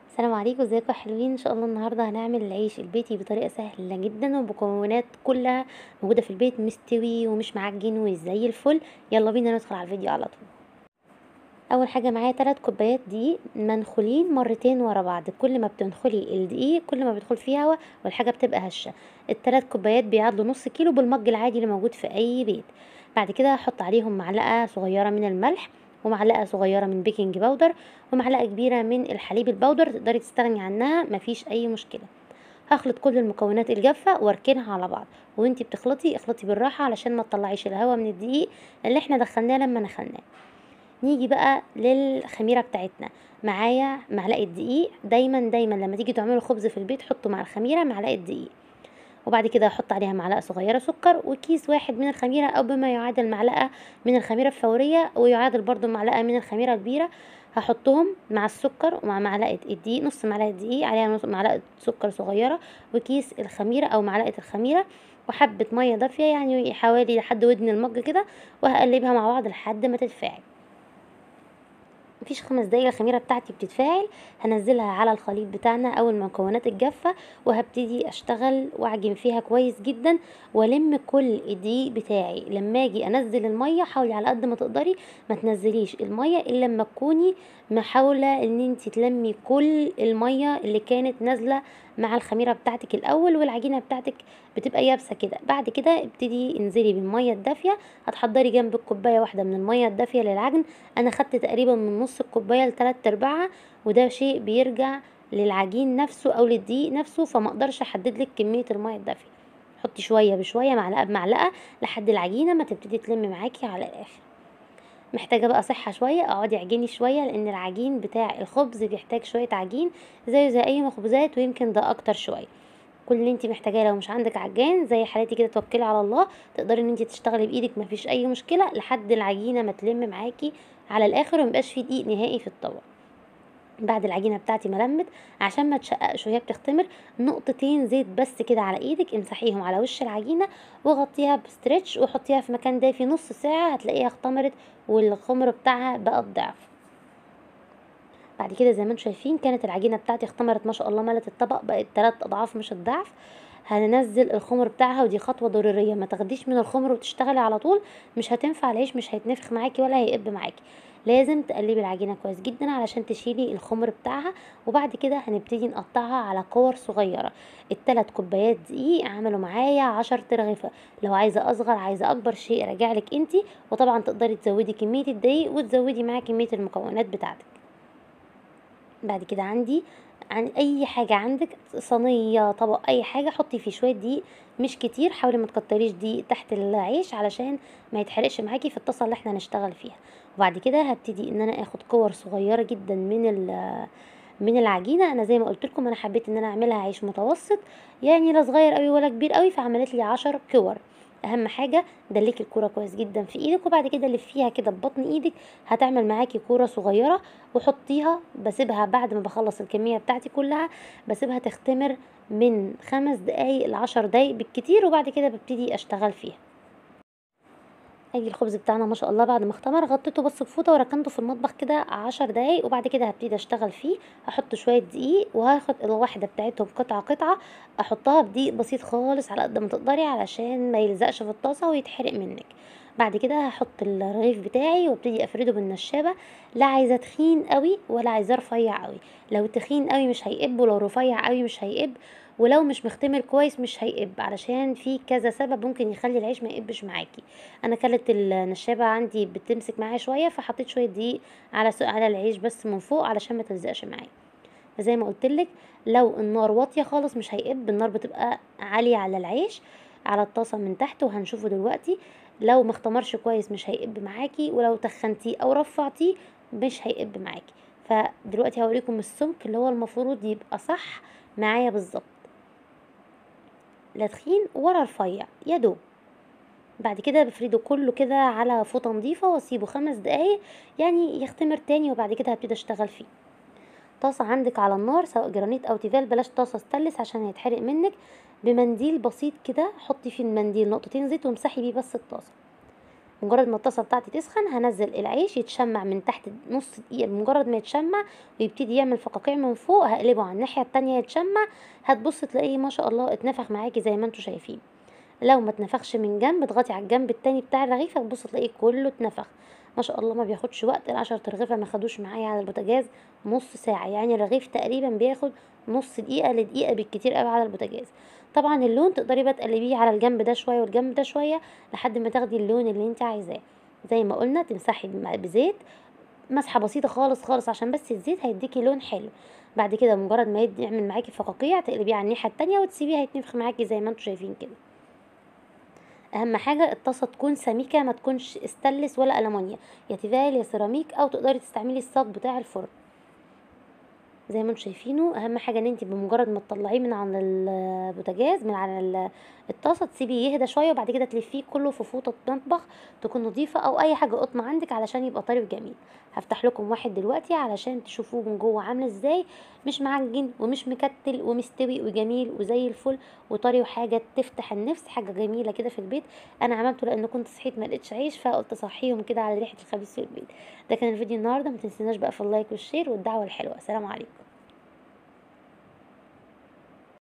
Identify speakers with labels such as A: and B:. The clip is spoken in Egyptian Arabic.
A: السلام عليكم ازيكم يا حلوين ان شاء الله النهارده هنعمل العيش البيتي بطريقه سهله جدا وبمكونات كلها موجوده في البيت مستوي ومش معجن وزي الفل يلا بينا ندخل على الفيديو على طول اول حاجه معايا 3 كوبايات دقيق منخولين مرتين ورا بعض كل ما بتنخلي الدقيق كل ما بيدخل فيه هوا والحاجه بتبقى هشه الثلاث كوبايات بيعادلوا نص كيلو بالمج العادي اللي موجود في اي بيت بعد كده هحط عليهم معلقه صغيره من الملح ومعلقه صغيره من بيكنج باودر ومعلقه كبيره من الحليب البودر تقدري تستغني عنها مفيش اي مشكله هخلط كل المكونات الجافه واركنها على بعض وانتي بتخلطي اخلطي بالراحه علشان ما تطلعيش الهواء من الدقيق اللي احنا دخلناه لما نخلناه نيجي بقى للخميره بتاعتنا معايا معلقه دقيق دايما دايما لما تيجي تعملوا خبز في البيت حطوا مع الخميره معلقه دقيق وبعد كده احط عليها معلقه صغيره سكر وكيس واحد من الخميره او بما يعادل معلقه من الخميره الفوريه ويعادل برضو معلقه من الخميره الكبيره هحطهم مع السكر ومع معلقه الدقيق نص معلقه دقيق عليها نص معلقه سكر صغيره وكيس الخميره او معلقه الخميره وحبه ميه دافيه يعني حوالي لحد ودن المج كده وهقلبها مع بعض لحد ما تتفاعل مفيش خمس دقايق الخميره بتاعتي بتتفاعل هنزلها على الخليط بتاعنا او المكونات الجافه وهبتدي اشتغل واعجن فيها كويس جدا والم كل الدقيق بتاعي لما اجي انزل الميه حاولي على قد ما تقدري ما تنزليش الميه الا لما تكوني محاوله ان انت تلمي كل الميه اللي كانت نازله مع الخميره بتاعتك الاول والعجينه بتاعتك بتبقى يابسه كده بعد كده ابتدي انزلي بالميه الدافيه هتحضري جنب الكوبايه واحده من الميه الدافيه للعجن انا خدت تقريبا من نص الكوبايه لتلات ارباعها وده شيء بيرجع للعجين نفسه او للدقيق نفسه فما اقدرش احدد لك كميه الميه الدافيه حطي شويه بشويه معلقه بمعلقه لحد العجينه ما تبتدي تلم معاكي على الاخر محتاجه بقى صحه شويه اقعدي اعجني شويه لان العجين بتاع الخبز بيحتاج شويه عجين زيه زي اي مخبوزات ويمكن ده اكتر شويه كل اللي انت محتاجاه لو مش عندك عجان زي حالتي كده توكلي على الله تقدري ان انت تشتغلي بايدك مفيش اي مشكله لحد العجينه ما تلم معاكي على الاخر وميبقاش فيه دقيق نهائي في الطبق بعد العجينه بتاعتي ما لمت عشان ما تشققش وهي بتختمر نقطتين زيت بس كده على ايدك امسحيهم على وش العجينه وغطيها بستريتش وحطيها في مكان دافي نص ساعه هتلاقيها اختمرت والخمر بتاعها بقى الضعف بعد كده زي ما انتم شايفين كانت العجينه بتاعتي اختمرت ما شاء الله ملت الطبق بقت ثلاث اضعاف مش الضعف هننزل الخمر بتاعها ودي خطوه ضروريه ما تاخديش من الخمر وتشتغلي على طول مش هتنفع العيش مش هيتنفخ معاكي ولا هيقب معاكي لازم تقلبي العجينه كويس جدا علشان تشيلي الخمر بتاعها وبعد كده هنبتدي نقطعها على كور صغيره التلات كوبايات دقيق عملوا معايا عشر ترغيفه لو عايزه اصغر عايزه اكبر شيء راجعلك انتي وطبعا تقدري تزودي كميه الدقيق وتزودي معاه كميه المكونات بتاعتك بعد كده عندي عن اي حاجه عندك صينيه طبق اي حاجه حطي فيه شويه دقيق مش كتير حاولي ما تكتريش دقيق تحت العيش علشان ما يتحرقش معاكي في الطاسه اللي احنا هنشتغل فيها وبعد كده هبتدي ان انا اخد كور صغيره جدا من من العجينه انا زي ما قلت لكم انا حبيت ان انا اعملها عيش متوسط يعني لا صغير قوي ولا كبير قوي فعملت لي عشر كور اهم حاجه دلكي الكوره كويس جدا في ايدك وبعد كده لفيها كده ببطن ايدك هتعمل معاكي كوره صغيره وحطيها بسيبها بعد ما بخلص الكميه بتاعتي كلها بسيبها تختمر من خمس دقايق لعشر دقايق بالكتير وبعد كده ببتدي اشتغل فيها اجي الخبز بتاعنا ما شاء الله بعد ما اختمر غطيته بس بفوطه وركنته في المطبخ كده عشر دقايق وبعد كده هبتدي اشتغل فيه هحط شويه دقيق وهاخد الواحده بتاعتهم قطعه قطعه احطها بدقيق بسيط خالص على قد ما تقدري علشان ما يلزقش في الطاسه ويتحرق منك بعد كده هحط الرغيف بتاعي وابتدي افرده بالنشابه لا عايزه تخين قوي ولا عايزاه رفيع قوي لو تخين قوي مش هيقب ولو رفيع قوي مش هيقب ولو مش مختمر كويس مش هيقب علشان في كذا سبب ممكن يخلي العيش ما يقبش معاكي انا كانت النشابه عندي بتمسك معايا شويه فحطيت شويه دقيق على على العيش بس من فوق علشان ما تلزقش معايا فزي ما قلت لك لو النار واطيه خالص مش هيقب النار بتبقى عاليه على العيش على الطاسه من تحت وهنشوفه دلوقتي لو ما اختمرش كويس مش هيقب معاكي ولو تخنتيه او رفعتيه مش هيقب معاكي فدلوقتي هوريكم السمك اللي هو المفروض يبقى صح معايا بالظبط لا تخين ولا رفيع يا دوب بعد كده بفرده كله كده على فوطه نظيفه واسيبه خمس دقايق يعني يختمر تاني وبعد كده هبتدي اشتغل فيه طاسه عندك على النار سواء جرانيت او تيفال بلاش طاسه ستانلس عشان هيتحرق منك بمنديل بسيط كده حطي في المنديل نقطتين زيت وامسحي بيه بس الطاسه مجرد ما الطاسه بتاعتي تسخن هنزل العيش يتشمع من تحت نص دقيقه بمجرد ما يتشمع ويبتدي يعمل فقاقيع من فوق هقلبه على الناحيه التانية يتشمع هتبص تلاقيه ما شاء الله اتنفخ معاكي زي ما انتوا شايفين لو ما اتنفخش من جنب اضغطي على الجنب التاني بتاع الرغيف هتبص تلاقيه كله اتنفخ ما شاء الله ما بياخدش وقت العشر ترغيفه ما خدوش معايا على البوتاجاز نص ساعه يعني الرغيف تقريبا بياخد نص دقيقه لدقيقه بالكتير قوي على البوتاجاز طبعا اللون تقدري بقى تقلبيه على الجنب ده شويه والجنب ده شويه لحد ما تاخدي اللون اللي انت عايزاه زي ما قلنا تمسحي بزيت مسحه بسيطه خالص خالص عشان بس الزيت هيديكي لون حلو بعد كده مجرد ما يعمل معاكي فقاقيع تقلبيه على الناحيه التانية وتسيبيه هيتنفخ معاكي زي ما انتوا شايفين كده اهم حاجه الطاسه تكون سميكه ما تكونش استانلس ولا المونيا يا تيفال يا سيراميك او تقدري تستعملي الصاج بتاع الفرن زي ما انتم شايفينه اهم حاجه ان انت بمجرد ما تطلعيه من على البوتاجاز من على الطاسه تسيبيه يهدى شويه وبعد كده تلفيه كله في فوطه مطبخ تكون نظيفه او اي حاجه قطن عندك علشان يبقى طري وجميل هفتح لكم واحد دلوقتي علشان تشوفوه من جوه عامل ازاي مش معجن ومش مكتل ومستوي وجميل وزي الفل وطري وحاجه تفتح النفس حاجه جميله كده في البيت انا عملته لان كنت صحيت ما لقيتش عيش فقلت اصحيهم كده على ريحه الخبيث في البيت ده كان الفيديو النهارده ما تنسيناش بقى في اللايك والشير والدعوه الحلوه سلام عليكم